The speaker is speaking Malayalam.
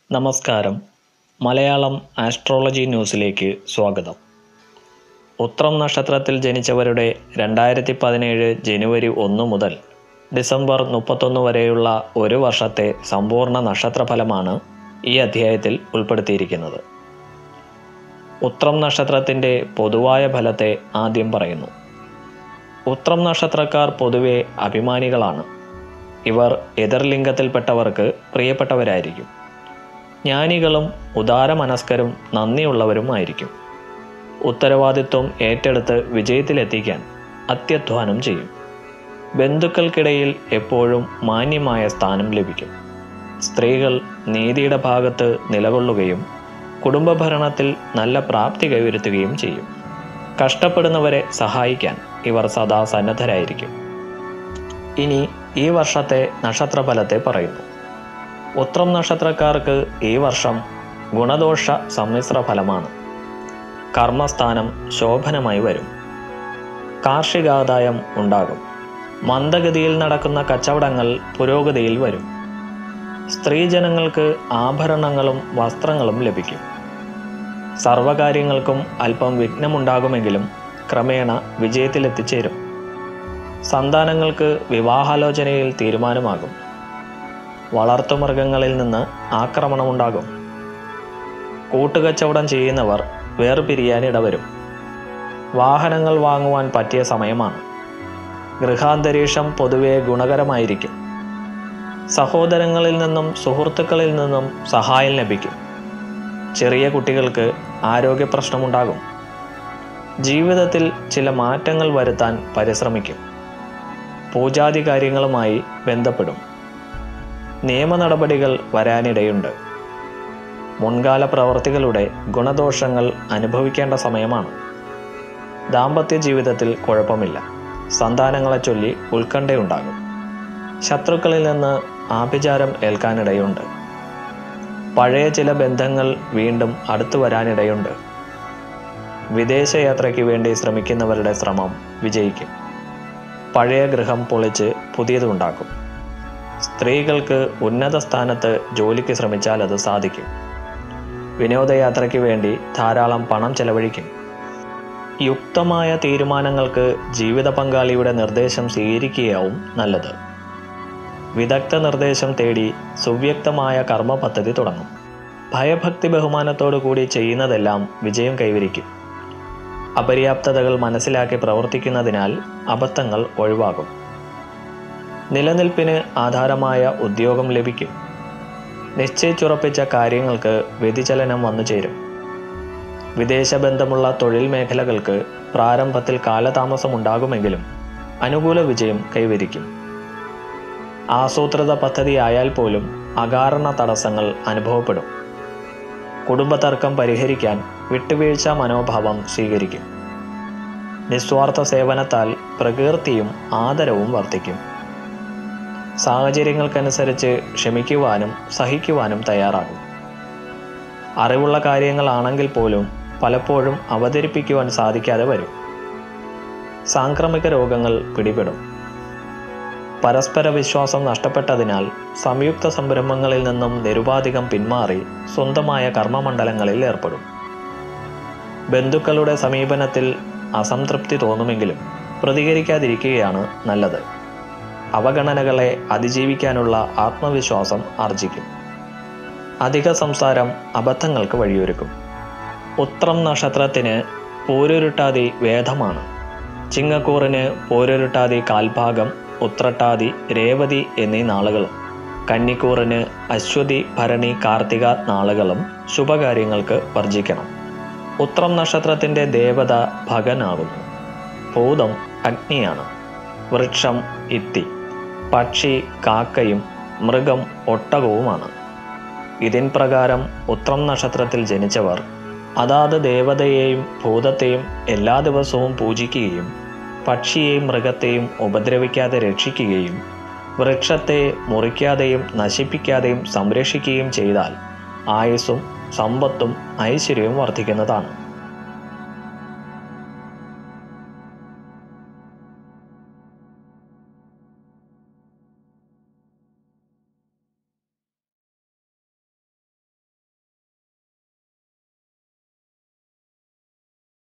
നമസ്കാരം മലയാളം ആസ്ട്രോളജി ന്യൂസിലേക്ക് സ്വാഗതം ഉത്രം നക്ഷത്രത്തിൽ ജനിച്ചവരുടെ രണ്ടായിരത്തി പതിനേഴ് ജനുവരി ഒന്ന് മുതൽ ഡിസംബർ മുപ്പത്തൊന്ന് വരെയുള്ള ഒരു വർഷത്തെ സമ്പൂർണ്ണ നക്ഷത്രഫലമാണ് ഈ അധ്യായത്തിൽ ഉൾപ്പെടുത്തിയിരിക്കുന്നത് ഉത്രം നക്ഷത്രത്തിൻ്റെ പൊതുവായ ഫലത്തെ ആദ്യം പറയുന്നു ഉത്രം നക്ഷത്രക്കാർ പൊതുവെ അഭിമാനികളാണ് ഇവർ എതിർലിംഗത്തിൽപ്പെട്ടവർക്ക് പ്രിയപ്പെട്ടവരായിരിക്കും ജ്ഞാനികളും ഉദാരമനസ്കരും നന്ദിയുള്ളവരുമായിരിക്കും ഉത്തരവാദിത്വം ഏറ്റെടുത്ത് വിജയത്തിലെത്തിക്കാൻ അത്യധ്വാനം ചെയ്യും ബന്ധുക്കൾക്കിടയിൽ എപ്പോഴും മാന്യമായ സ്ഥാനം ലഭിക്കും സ്ത്രീകൾ നീതിയുടെ ഭാഗത്ത് നിലകൊള്ളുകയും കുടുംബഭരണത്തിൽ നല്ല പ്രാപ്തി കൈവരുത്തുകയും ചെയ്യും കഷ്ടപ്പെടുന്നവരെ സഹായിക്കാൻ ഇവർ സദാ സന്നദ്ധരായിരിക്കും ഇനി ഈ വർഷത്തെ നക്ഷത്രഫലത്തെ പറയുന്നു ഉത്രം നക്ഷത്രക്കാർക്ക് ഈ വർഷം ഗുണദോഷ സമ്മിശ്ര ഫലമാണ് കർമ്മസ്ഥാനം ശോഭനമായി വരും കാർഷികാദായം ഉണ്ടാകും മന്ദഗതിയിൽ നടക്കുന്ന കച്ചവടങ്ങൾ പുരോഗതിയിൽ വരും സ്ത്രീജനങ്ങൾക്ക് ആഭരണങ്ങളും വസ്ത്രങ്ങളും ലഭിക്കും സർവകാര്യങ്ങൾക്കും അല്പം വിഘ്നമുണ്ടാകുമെങ്കിലും ക്രമേണ വിജയത്തിലെത്തിച്ചേരും സന്താനങ്ങൾക്ക് വിവാഹാലോചനയിൽ തീരുമാനമാകും വളർത്തുമൃഗങ്ങളിൽ നിന്ന് ആക്രമണമുണ്ടാകും കൂട്ടുകച്ചവടം ചെയ്യുന്നവർ വേർപിരിയാൻ ഇടവരും വാഹനങ്ങൾ വാങ്ങുവാൻ പറ്റിയ സമയമാണ് ഗൃഹാന്തരീക്ഷം പൊതുവെ ഗുണകരമായിരിക്കും സഹോദരങ്ങളിൽ നിന്നും സുഹൃത്തുക്കളിൽ നിന്നും സഹായം ലഭിക്കും ചെറിയ കുട്ടികൾക്ക് ആരോഗ്യ പ്രശ്നമുണ്ടാകും ജീവിതത്തിൽ ചില മാറ്റങ്ങൾ വരുത്താൻ പരിശ്രമിക്കും പൂജാതി കാര്യങ്ങളുമായി ബന്ധപ്പെടും നിയമ നടപടികൾ വരാനിടയുണ്ട് മുൻകാല പ്രവർത്തികളുടെ ഗുണദോഷങ്ങൾ അനുഭവിക്കേണ്ട സമയമാണ് ദാമ്പത്യ ജീവിതത്തിൽ കുഴപ്പമില്ല സന്താനങ്ങളെ ചൊല്ലി ഉത്കണ്ഠയുണ്ടാകും ശത്രുക്കളിൽ നിന്ന് ആഭിചാരം ഏൽക്കാനിടയുണ്ട് പഴയ ചില ബന്ധങ്ങൾ വീണ്ടും അടുത്തു വരാനിടയുണ്ട് വിദേശയാത്രയ്ക്ക് വേണ്ടി ശ്രമിക്കുന്നവരുടെ ശ്രമം വിജയിക്കും പഴയ ഗൃഹം പൊളിച്ച് പുതിയതുണ്ടാക്കും സ്ത്രീകൾക്ക് ഉന്നത സ്ഥാനത്ത് ജോലിക്ക് ശ്രമിച്ചാൽ അത് സാധിക്കും വിനോദയാത്രയ്ക്ക് വേണ്ടി ധാരാളം പണം ചെലവഴിക്കും യുക്തമായ തീരുമാനങ്ങൾക്ക് ജീവിത പങ്കാളിയുടെ നിർദ്ദേശം സ്വീകരിക്കുകയാവും നല്ലത് വിദഗ്ധ നിർദ്ദേശം തേടി സുവ്യക്തമായ കർമ്മ പദ്ധതി തുടങ്ങും ഭയഭക്തി ബഹുമാനത്തോടു കൂടി ചെയ്യുന്നതെല്ലാം വിജയം കൈവരിക്കും അപര്യാപ്തതകൾ മനസ്സിലാക്കി പ്രവർത്തിക്കുന്നതിനാൽ അബദ്ധങ്ങൾ ഒഴിവാകും നിലനിൽപ്പിന് ആധാരമായ ഉദ്യോഗം ലഭിക്കും നിശ്ചയിച്ചുറപ്പിച്ച കാര്യങ്ങൾക്ക് വ്യതിചലനം വന്നു ചേരും വിദേശ ബന്ധമുള്ള തൊഴിൽ മേഖലകൾക്ക് പ്രാരംഭത്തിൽ കാലതാമസമുണ്ടാകുമെങ്കിലും അനുകൂല വിജയം കൈവരിക്കും ആസൂത്രിത പദ്ധതി ആയാൽ പോലും അകാരണ തടസ്സങ്ങൾ അനുഭവപ്പെടും കുടുംബതർക്കം പരിഹരിക്കാൻ വിട്ടുവീഴ്ച മനോഭാവം സ്വീകരിക്കും നിസ്വാർത്ഥ സേവനത്താൽ പ്രകീർത്തിയും ആദരവും വർദ്ധിക്കും സാഹചര്യങ്ങൾക്കനുസരിച്ച് ക്ഷമിക്കുവാനും സഹിക്കുവാനും തയ്യാറാകും അറിവുള്ള കാര്യങ്ങളാണെങ്കിൽ പോലും പലപ്പോഴും അവതരിപ്പിക്കുവാൻ സാധിക്കാതെ വരും സാംക്രമിക രോഗങ്ങൾ പിടിപെടും പരസ്പര വിശ്വാസം നഷ്ടപ്പെട്ടതിനാൽ സംയുക്ത സംരംഭങ്ങളിൽ നിന്നും നിരുപാധികം പിന്മാറി സ്വന്തമായ കർമ്മമണ്ഡലങ്ങളിൽ ഏർപ്പെടും ബന്ധുക്കളുടെ സമീപനത്തിൽ അസംതൃപ്തി തോന്നുമെങ്കിലും പ്രതികരിക്കാതിരിക്കുകയാണ് നല്ലത് അവഗണനകളെ അതിജീവിക്കാനുള്ള ആത്മവിശ്വാസം ആർജിക്കും അധിക സംസാരം അബദ്ധങ്ങൾക്ക് വഴിയൊരുക്കും ഉത്രം നക്ഷത്രത്തിന് പോരുരുട്ടാതി വേദമാണ് ചിങ്ങക്കൂറിന് പോരുരുട്ടാതി കാൽഭാഗം ഉത്രട്ടാതി രേവതി എന്നീ നാളുകളും കന്നിക്കൂറിന് അശ്വതി ഭരണി കാർത്തിക നാളുകളും ശുഭകാര്യങ്ങൾക്ക് വർജിക്കണം ഉത്രം നക്ഷത്രത്തിൻ്റെ ദേവത ഭഗനാകുന്നു ഭൂതം അഗ്നിയാണ് വൃക്ഷം ഇത്തി പക്ഷി കാക്കയും മൃഗം ഒട്ടകവുമാണ് ഇതിൻ പ്രകാരം ഉത്രം നക്ഷത്രത്തിൽ ജനിച്ചവർ അതാത് ദേവതയെയും ഭൂതത്തെയും എല്ലാ ദിവസവും പൂജിക്കുകയും പക്ഷിയെയും മൃഗത്തെയും ഉപദ്രവിക്കാതെ രക്ഷിക്കുകയും വൃക്ഷത്തെ മുറിക്കാതെയും നശിപ്പിക്കാതെയും സംരക്ഷിക്കുകയും ചെയ്താൽ ആയുസ്സും സമ്പത്തും ഐശ്വര്യവും വർദ്ധിക്കുന്നതാണ്